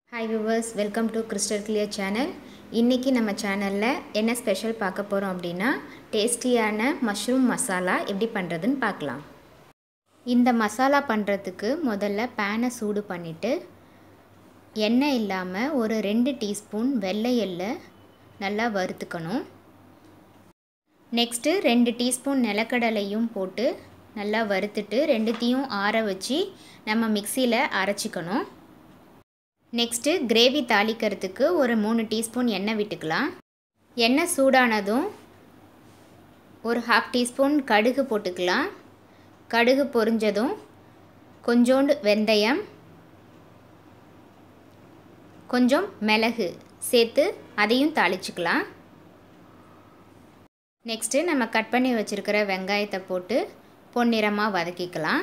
hi viewers welcome to crystal clear channel இன்றைக்கி நம்ம சேனலில் என்ன ஸ்பெஷல் பார்க்க போகிறோம் அப்படின்னா டேஸ்டியான மஷ்ரூம் மசாலா எப்படி பண்ணுறதுன்னு பார்க்கலாம் இந்த மசாலா பண்ணுறதுக்கு முதல்ல பேனை சூடு பண்ணிவிட்டு எண்ணெய் இல்லாமல் ஒரு ரெண்டு டீஸ்பூன் வெள்ளை எள்ளை நல்லா வறுத்துக்கணும் நெக்ஸ்ட்டு ரெண்டு டீஸ்பூன் நிலக்கடலையும் போட்டு நல்லா வறுத்துட்டு ரெண்டுத்தையும் ஆற வச்சு நம்ம மிக்சியில் அரைச்சிக்கணும் நெக்ஸ்ட்டு கிரேவி தாளிக்கிறதுக்கு ஒரு மூணு டீஸ்பூன் எண்ணெய் விட்டுக்கலாம் எண்ணெய் சூடானதும் ஒரு ஹாஃப் டீஸ்பூன் கடுகு போட்டுக்கலாம் கடுகு பொரிஞ்சதும் கொஞ்சோண்டு வெந்தயம் கொஞ்சம் மிளகு சேர்த்து அதையும் தாளிச்சுக்கலாம் நெக்ஸ்ட்டு நம்ம கட் பண்ணி வச்சுருக்கிற வெங்காயத்தை போட்டு பொன்னிறமாக வதக்கிக்கலாம்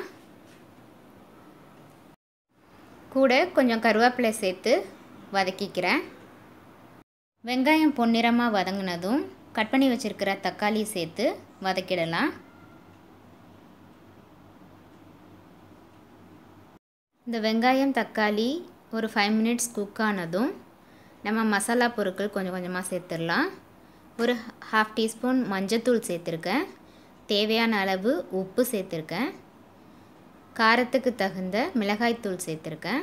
கூட கொஞ்சம் கருவேப்பிலை சேர்த்து வதக்கிக்கிறேன் வெங்காயம் பொன்னிறமாக வதங்கினதும் கட் பண்ணி வச்சுருக்கிற தக்காளி சேர்த்து வதக்கிடலாம் இந்த வெங்காயம் தக்காளி ஒரு ஃபைவ் மினிட்ஸ் குக் ஆனதும் நம்ம மசாலா பொருட்கள் கொஞ்சம் கொஞ்சமாக சேர்த்துடலாம் ஒரு ஹாஃப் டீஸ்பூன் மஞ்சத்தூள் சேர்த்துருக்கேன் தேவையான அளவு உப்பு சேர்த்துருக்கேன் காரத்துக்கு தகுந்த மிளகாய்த்தூள் சேர்த்துருக்கேன்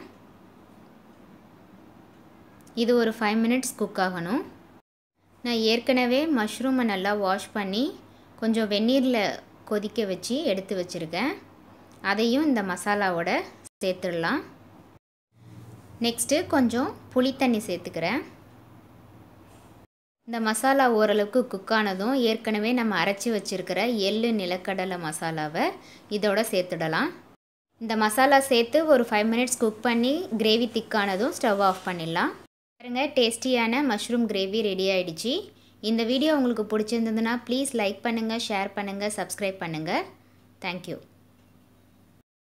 இது ஒரு ஃபைவ் மினிட்ஸ் குக் ஆகணும் நான் ஏற்கனவே மஷ்ரூமை நல்லா வாஷ் பண்ணி கொஞ்சம் வெந்நீரில் கொதிக்க வச்சு எடுத்து வச்சுருக்கேன் அதையும் இந்த மசாலாவோட சேர்த்துடலாம் நெக்ஸ்ட்டு கொஞ்சம் புளி தண்ணி சேர்த்துக்கிறேன் இந்த மசாலா ஓரளவுக்கு குக் ஆனதும் ஏற்கனவே நம்ம அரைச்சி வச்சுருக்கிற எள்ளு நிலக்கடலை மசாலாவை இதோட சேர்த்துடலாம் இந்த மசாலா சேர்த்து ஒரு ஃபைவ் மினிட்ஸ் குக் பண்ணி கிரேவி திக்கானதும் ஸ்டவ் ஆஃப் பண்ணிடலாம் பாருங்க டேஸ்டியான மஷ்ரூம் கிரேவி ரெடி ஆகிடுச்சு இந்த வீடியோ உங்களுக்கு பிடிச்சிருந்ததுன்னா ப்ளீஸ் லைக் பண்ணுங்கள் ஷேர் பண்ணுங்கள் சப்ஸ்கிரைப் பண்ணுங்கள் தேங்க்யூ